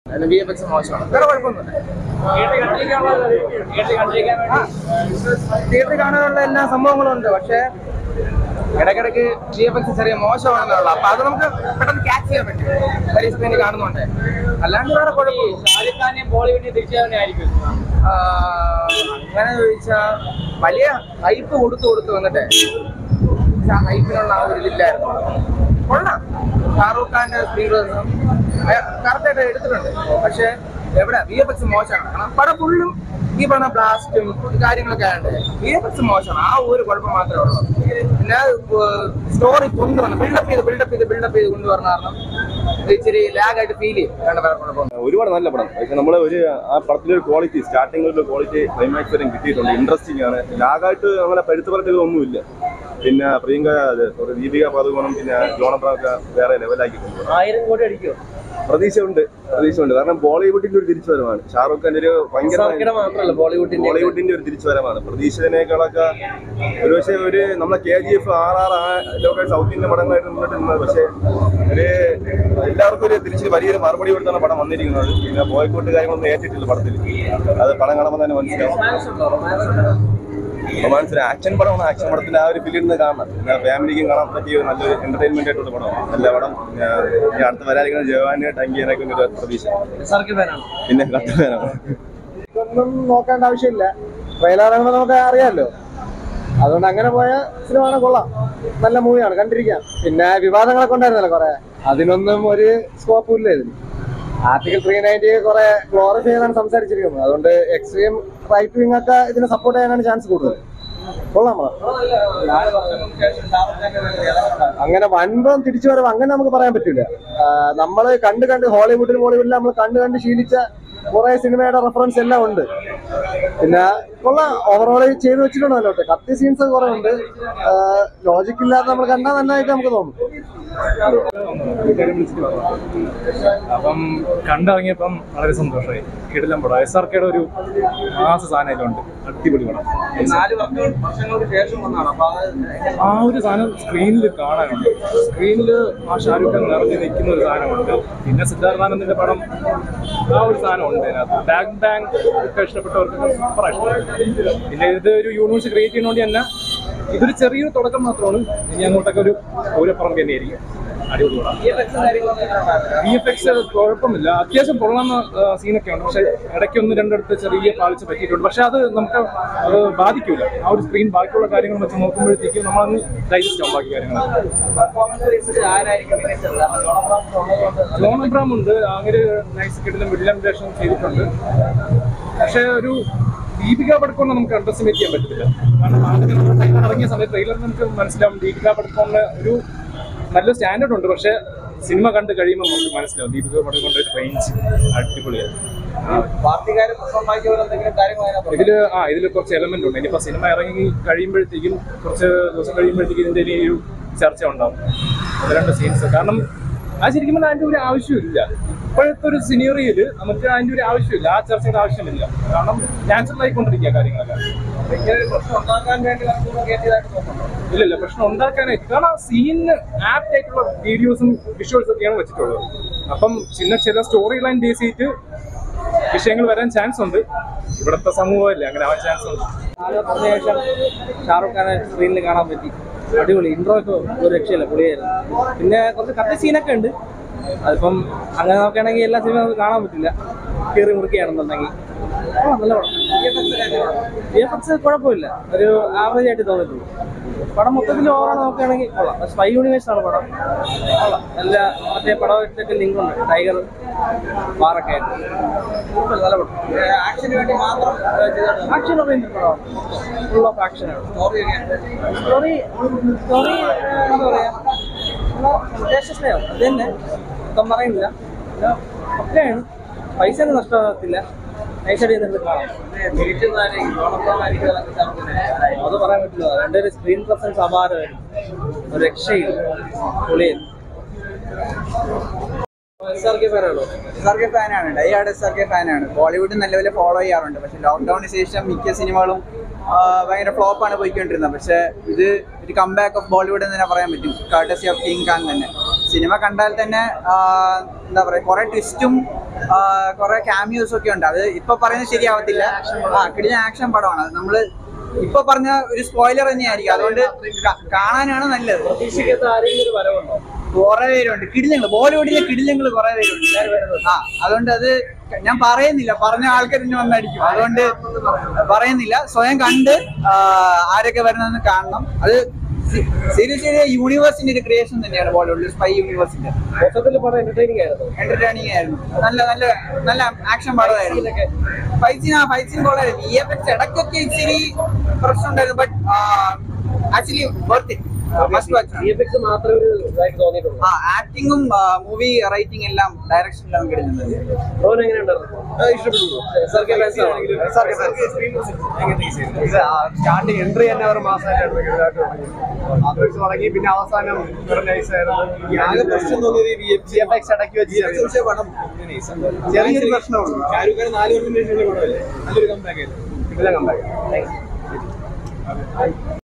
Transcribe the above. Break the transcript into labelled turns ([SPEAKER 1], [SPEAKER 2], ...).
[SPEAKER 1] അതിന് B F X മോശമാണ് വേറെ കുഴപ്പമൊന്നുമില്ല തിയേറ്ററിൽ കാണാനുള്ള എല്ലാ സംഭവങ്ങളും ഉണ്ട് പക്ഷേ ഇടയ്ക്കിടയ്ക്ക് ജി എഫ് എക്സ് ചെറിയ മോശമാണെന്നുള്ള അപ്പൊ അത് നമുക്ക് പെട്ടെന്ന് ക്യാച്ച് ചെയ്യാൻ പറ്റും വലിയ സ്ക്രീനിൽ കാണുന്നുണ്ട് അല്ലാണ്ട് വേറെ കുഴപ്പമില്ല
[SPEAKER 2] ഷാരൂഖ് ഖാനെ ബോളിവുഡിൽ തിരിച്ചവനായിരിക്കും
[SPEAKER 1] അങ്ങനെ ചോദിച്ചാ വലിയ ഹൈപ്പ് കൊടുത്തു കൊടുത്തു വന്നിട്ട് ആ ഹൈപ്പിനുള്ള ആ ഒരു ഇതില്ലായിരുന്നു കൊള്ളാം ഷാറൂഖ് ഖാന്റെ സ്ക്രീൻ കറക്റ്റായിട്ട് എടുത്തിട്ടുണ്ട് പക്ഷെ എവിടെ വി എഫ് എക്സ് മോശമാണ് കാരണം പടം ഫുള്ളും ഈ പറഞ്ഞ ബ്ലാസ്റ്റും കാര്യങ്ങളൊക്കെ ആയതുകൊണ്ട് വി എഫ് എക്സ് മോശമാണ് ആ ഒരു കുഴപ്പം മാത്രമേ ഉള്ളൂ പിന്നെ സ്റ്റോറി കൊണ്ടുവരണം ബിൽഡപ്പ് ചെയ്ത് ബിൽഡപ്പ് ചെയ്ത് ബിൽഡപ്പ് ചെയ്ത് കൊണ്ടുവരണം കാരണം ഇച്ചിരി ലാഗായിട്ട് ഫീൽ ചെയ്യും വേണ്ട വേറെ കുഴപ്പം
[SPEAKER 3] ഒരുപാട് നല്ല പടം പക്ഷെ നമ്മൾ ഒരു ആ പടത്തിന്റെ ഒരു ക്വാളിറ്റി സ്റ്റാർട്ടിങ്ങിലുള്ള ക്വാളിറ്റി ക്ലൈമാക്സ് വരെ കിട്ടിയിട്ടുണ്ട് ഇൻട്രസ്റ്റിംഗ് ആണ് ലാഗായിട്ട് അങ്ങനെ പഴുത്ത് പറഞ്ഞതൊന്നുമില്ല പിന്നെ പ്രിയങ്ക അത് sorry, ദീപിക പതുകോണം പിന്നെ ജോണബ്രൊക്കെ വേറെ ലെവലാക്കി കൊണ്ടുപോകും
[SPEAKER 2] ആയിരം കോടി അടിക്കുമോ
[SPEAKER 3] പ്രതീക്ഷ ഉണ്ട് പ്രതീക്ഷ ഉണ്ട് കാരണം ബോളിവുഡിന്റെ ഒരു തിരിച്ചുവരവാണ് ഷാറൂഖ് ഖാന്റെ ഒരു ഭയങ്കര
[SPEAKER 2] സർക്കിട മാത്രമല്ല ബോളിവുഡിന്റെ
[SPEAKER 3] ബോളിവുഡിന്റെ ഒരു തിരിച്ചുവരവാണ് പ്രതീക്ഷിച്ചതിനേക്കാളൊക്കെ ഒരു പക്ഷേ ഒരു നമ്മളെ K G F R R ആ ഇതൊക്കെ സൗത്ത് ഇന്ത്യൻ പടങ്ങളായിട്ട് മുന്നോട്ട് നിന്നത് പക്ഷേ ഒരു എല്ലാവർക്കും ഒരു തിരിച്ച് വലിയൊരു മറുപടി കൊടുത്താണ് പടം വന്നിരിക്കുന്നത് പിന്നെ ബോയ്ക്കോട്ട് കാര്യങ്ങളൊന്നും ഏറ്റിട്ടില്ല പടത്തിൽ അത് പടം കാണുമ്പോൾ തന്നെ മനസ്സിലാവും റൊമാൻസ് ഒരു ആക്ഷൻ പടമാണ് ആക്ഷൻ പടത്തിന്റെ ആ ഒരു ഫിലിം നിന്ന് കാണണം പിന്നെ ഫാമിലിക്കും കാണാൻ പറ്റിയ ഒരു നല്ലൊരു എന്റർടൈൻമെന്റ് ആയിട്ടുള്ള പടമാണ് നല്ല പടം ഞാൻ ഇനി അടുത്ത് വരാതിരിക്കുന്ന ജവാന് ടങ്കിയനൊക്കെ ഒരു പ്രതീക്ഷ
[SPEAKER 2] സർക്കിൾ ഫാനാണ്
[SPEAKER 3] പിന്നെ കട്ടുകാരാണ്
[SPEAKER 4] ഒന്നും നോക്കേണ്ട ആവശ്യമില്ല ട്രെയിലർ ഇറങ്ങുമ്പോൾ നമുക്ക് അറിയാമല്ലോ അതുകൊണ്ട് അങ്ങനെ പോയ സിനിമ കൊള്ളാം നല്ല മൂവിയാണ് കണ്ടിരിക്കാം പിന്നെ വിവാദങ്ങളൊക്കെ ഉണ്ടായിരുന്നല്ലോ കുറെ അതിനൊന്നും ഒരു സ്കോപ്പും ഇല്ല ഇതിന് ആർട്ടിക്കൽ ത്രീ നയൻറ്റി കുറെ ഗ്ലോറിഫൈ ചെയ്യാനാണ് സംസാരിച്ചിരിക്കുന്നത് അതുകൊണ്ട് എക്സ്ട്രീം റൈറ്റ് വിങ് ഒക്കെ ഇതിനെ സപ്പോർട്ട് ചെയ്യാനാണ് ചാൻസ് കൂടുതൽ കൊള്ളാം നമ്മള് അങ്ങനെ വൻപം തിരിച്ചു വരവ് അങ്ങനെ നമുക്ക് പറയാൻ പറ്റില്ല നമ്മൾ കണ്ട് കണ്ട് ഹോളിവുഡിലും ബോളിവുഡിലും നമ്മൾ കണ്ട് കണ്ട് ശീലിച്ച കുറെ സിനിമയുടെ റെഫറൻസ് എല്ലാം ഉണ്ട് പിന്നെ കൊള്ളാം ഓവറോൾ ചെയ്ത് വെച്ചിട്ടുണ്ട് നല്ലോട്ടെ കത്തി സീൻസ് കുറെ ഉണ്ട് ലോജിക് ഇല്ലാതെ നമ്മൾ കണ്ടാൽ നല്ലതായിട്ട് നമുക്ക് തോന്നും
[SPEAKER 5] അപ്പം കണ്ടിറങ്ങിയപ്പം വളരെ സന്തോഷമായി കിടിലം പടം എസ് ആർ കെയുടെ ഒരു മാസ സാധനം ഇതിലുണ്ട് അടിപൊളി പടം
[SPEAKER 1] നാല് വർഷങ്ങൾക്ക് ശേഷം വന്നാണ് അപ്പൊ അത്
[SPEAKER 5] ആ ഒരു സാധനം സ്ക്രീനിൽ കാണാനുണ്ട് സ്ക്രീനിൽ ആ ഷാരൂഖ് ഖാൻ നിറഞ്ഞു നിൽക്കുന്ന ഒരു സാധനമുണ്ട് പിന്നെ സിദ്ധാർത്ഥാനന്ദിന്റെ പടം ആ ഒരു സാധനം ഉണ്ട് അതിനകത്ത് ബാങ്ക് ബാങ്ക് ഒക്കെ ഇഷ്ടപ്പെട്ടവർക്ക് സൂപ്പർ ഇഷ്ടം പിന്നെ ഇത് ഒരു യൂണിവേഴ്സ് ക്രിയേറ്റ് ചെയ്യുന്നതുകൊണ്ട് തന്നെ ഇതൊരു ചെറിയൊരു തുടക്കം മാത്രമാണ് ഇനി അങ്ങോട്ടൊക്കെ ഒരു പൂരപ്പുറം തന്നെയായിരിക്കും അടിപൊളി പടം വി എഫ് എക്സ് കുഴപ്പമില്ല അത്യാവശ്യം പൊള്ളാന്ന സീനൊക്കെ ഉണ്ട് പക്ഷെ ഇടയ്ക്ക് ഒന്ന് രണ്ടിടത്ത് ചെറിയ പാളിച്ച പറ്റിയിട്ടുണ്ട് പക്ഷെ അത് നമുക്ക് അത് ബാധിക്കില്ല ആ ഒരു സ്ക്രീൻ ബാക്കിയുള്ള കാര്യങ്ങൾ വെച്ച് നോക്കുമ്പോഴത്തേക്കും നമ്മളങ്ങ് ഡൈജസ്റ്റ് ആവും ബാക്കി കാര്യങ്ങൾ ജോൺ അബ്രാം ഉണ്ട് അങ്ങനെ നൈസ് കിട്ടുന്ന മിഡിൽ വേഷം ചെയ്തിട്ടുണ്ട് പക്ഷെ ഒരു ദീപിക പടുക്കോണിനെ നമുക്ക് അണ്ടർസ്റ്റിമേറ്റ് ചെയ്യാൻ പറ്റത്തില്ല കാരണം ആദ്യം നമ്മൾ trailer ഇറങ്ങിയ സമയത്ത് ട്രെയിലർ നമുക്ക് മനസ്സിലാവും ദീപിക പടുക്കോണിന് ഒരു നല്ല സ്റ്റാൻഡേർഡ് ഉണ്ട് പക്ഷെ സിനിമ കണ്ട് കഴിയുമ്പോൾ നമുക്ക് മനസ്സിലാവും ദീപിക പടുക്കോണിന്റെ റേഞ്ച് അടിപൊളിയാണ്
[SPEAKER 1] പാർട്ടിക്കാര് പ്രശ്നം ഉണ്ടാക്കിയ പോലെ എന്തെങ്കിലും കാര്യങ്ങൾ അതിനകത്ത്
[SPEAKER 5] ഇതില് ആ ഇതില് കുറച്ച് എലമെന്റ് ഉണ്ട് ഇനിയിപ്പോ സിനിമ ഇറങ്ങി കഴിയുമ്പോഴത്തേക്കും കുറച്ച് ദിവസം കഴിയുമ്പോഴത്തേക്കും ഇതിന്റെ ഇനി ഒരു ചർച്ച ഉണ്ടാവും ഒന്ന് രണ്ട് സീൻസ് കാരണം ആ ശരിക്കും പറഞ്ഞാൽ അതിന്റെ ഒരു ആവശ്യമില്ല ഇപ്പോഴത്തെ ഒരു സിനീറിയയില് നമുക്ക് അതിന്റെ ഒരു ആവശ്യമില്ല ആ ചർച്ചയുടെ ആവശ്യമില്ല കാരണം നാച്ചുറൽ ആയിക്കൊണ്ടിരിക്കുക കാര്യങ്ങളൊക്കെ
[SPEAKER 1] ഇങ്ങനെ ഒരു പ്രശ്നം ഉണ്ടാക്കാൻ വേണ്ടി നമുക്ക് കയറ്റിയതായിട്ട് തോന്നുന്നുണ്ടോ
[SPEAKER 5] ഇല്ലില്ല പ്രശ്നം ഉണ്ടാക്കാനായിട്ട് കാരണം സീനിന് ആപ്റ്റ് ആയിട്ടുള്ള വീഡിയോസും വിഷ്വൽസും ഒക്കെയാണ് വെച്ചിട്ടുള്ളത് അപ്പം ചില ചില സ്റ്റോറി ലൈൻ ബേസ് ചെയ്തിട്ട് വിഷയങ്ങൾ വരാൻ ചാൻസ് ഉണ്ട് ഇവിടുത്തെ സമൂഹമല്ലേ അങ്ങനെ ആവാൻ ചാൻസ് ഉണ്ട്
[SPEAKER 2] നാല് വർഷത്തിന് ശേഷം ഷാറുഖ് ഖാനെ സ്ക്രീനിൽ കാണാൻ പറ്റി അടിപൊളി ഇൻട്രോ ഒക്കെ ഒരു രക്ഷയില്ല പൊളിയായിരുന്നു പിന്നെ കുറച്ച് കത്തി സീനൊക്കെ ഉണ്ട് അതിപ്പം അങ്ങനെ നോക്കുകയാണെങ്കിൽ എല്ലാ സിനിമ നമുക്ക് കാണാൻ പറ്റില്ല കയറി മുറിക്കുകയാണെന്നുണ്ടെങ്കിൽ ആ നല്ല പടം വി എഫ് എക്സ് കുഴപ്പമില്ല ഒരു ആവറേജ് ആയിട്ട് തോന്നിയിട്ടുള്ളൂ പടം മൊത്തത്തിൽ ഓവറാണ് നോക്കുകയാണെങ്കിൽ കൊള്ളാം സ്പൈ യൂണിവേഴ്സ് ആണ് പടം കൊള്ളാം എല്ലാ മറ്റേ പടമായിട്ടൊക്കെ ലിങ്ക് ഉണ്ട് ടൈഗർ വാറൊക്കെ ആയിട്ട് കുഴപ്പമില്ല, നല്ല പടം
[SPEAKER 1] ആക്ഷന് വേണ്ടി മാത്രം ചെയ്തിട്ടുണ്ട്
[SPEAKER 2] ആക്ഷൻ ഓറിയന്റഡ് പടമാണ് ഫുൾ ഓഫ് ആക്ഷനാണ്
[SPEAKER 1] സ്റ്റോറിയൊക്കെ
[SPEAKER 2] സ്റ്റോറി സ്റ്റോറി എന്താ പറയാ ദേശസ്നേഹം അത് തന്നെ മൊത്തം പറയുന്നില്ല പിന്നെ ഒക്കെയാണ് പൈസ ഒന്നും നഷ്ടമാകത്തില്ല നൈസായിട്ട് ചെയ്തിട്ട് കാണാം അത് പറയാൻ പറ്റില്ല രണ്ടൊരു സ്ക്രീൻ പ്രസൻസ് അപാരമായിരുന്നു ഒരു രക്ഷയില്ല പൊളിയായിരുന്നു എസ് ആർ കെ പേരാണോ
[SPEAKER 6] എസ് ആർ കെ ഫാനാണ് ഡൈഹാർഡ് എസ് ആർ കെ ഫാനാണ് ബോളിവുഡ് നല്ലപോലെ ഫോളോ ചെയ്യാറുണ്ട് പക്ഷെ ലോക്ക്ഡൌണിന് ശേഷം മിക്ക സിനിമകളും ആ, ഭയങ്കര ഫ്ലോപ്പാണ് പോയിക്കൊണ്ടിരുന്നത് പക്ഷെ ഇത് ഒരു കംബാക്ക് ഓഫ് ബോളിവുഡ് എന്ന് തന്നെ പറയാൻ പറ്റും കാർട്ടസി ഓഫ് കിങ് ഖാൻ തന്നെ സിനിമ കണ്ടാൽ തന്നെ ആ, എന്താ പറയാ കുറെ ട്വിസ്റ്റും കുറെ ക്യാമിയോസും ഒക്കെ ഉണ്ട് അത് ഇപ്പൊ പറയുന്നത് ശരിയാവത്തില്ല ആ കിടിഞ്ഞ ആക്ഷൻ പടമാണ് അത് നമ്മള് ഇപ്പൊ പറഞ്ഞ ഒരു സ്പോയിലർ തന്നെയായിരിക്കും അതുകൊണ്ട് ക- കാണാനാണ് നല്ലത്
[SPEAKER 2] പ്രതീക്ഷിക്കാത്ത ആരെങ്കിലും ഒരു വരവുണ്ടോ
[SPEAKER 6] കുറെ പേരുണ്ട് കിടിലങ്ങൾ ബോളിവുഡിലെ കിടിലങ്ങൾ കുറെ പേരുണ്ട് ആ അതുകൊണ്ട് അത് ഞാൻ പറയുന്നില്ല പറഞ്ഞ ആൾക്കാർ ഇനി വന്നടിക്കും അതുകൊണ്ട് പറയുന്നില്ല സ്വയം കണ്ട് ആ, ആരൊക്കെ വരുന്നതെന്ന് കാണണം അത് സീരിയസ് യൂണിവേഴ്സിന്റെ ഒരു ക്രിയേഷൻ തന്നെയാണ് ബോളിവുഡിൽ സ്പൈ യൂണിവേഴ്സിന്റെ
[SPEAKER 2] മൊത്തത്തിൽ പടം എന്റർടൈനിങ് ആയിരുന്നു
[SPEAKER 6] എന്റർടൈനിങ് ആയിരുന്നു നല്ല നല്ല നല്ല ആക്ഷൻ പടമായിരുന്നു ഫൈറ്റ് സീൻ ആ ഫൈറ്റ് സീൻ കൊള്ളായിരുന്നു ഇ എഫ് എക്സ് ഇടയ്ക്കൊക്കെ ഇച്ചിരി പ്രശ്നം ഉണ്ടായിരുന്നു but actually worth it must watch
[SPEAKER 2] V F X മാത്രമേ ഒരു ഇതായിട്ട് തോന്നിയിട്ടുള്ളൂ
[SPEAKER 6] ആ ആക്ടിങ്ങും മൂവി റൈറ്റിംഗ് എല്ലാം ഡയറക്ഷനിലാണ് കിട്ടുന്നത്
[SPEAKER 2] റോൻ എങ്ങനെയുണ്ടായിരുന്നു സർക്കിൾ ഫാൻസ്
[SPEAKER 4] സ്റ്റാർട്ടിങ് എൻട്രി തന്നെ അവർ മാസമായിട്ടായിരുന്നു ഇതായിട്ട് തുടങ്ങി അത് വെച്ച് തുടങ്ങി പിന്നെ അവസാനം വെറും നൈസായിരുന്നു ആകെ പ്രശ്നം തോന്നിയത് വി എഫ് എക്സ് ഇടയ്ക്ക് വെച്ച് ചെറിയൊരു പ്രശ്നമുള്ളൂ
[SPEAKER 5] ഷാരൂഖ് ഖാൻ നാല് വർഷം ശേഷം പടമല്ലേ നല്ലൊരു കമ്പാക്ക്
[SPEAKER 4] ഇതിലെ കമ്പാക്ക്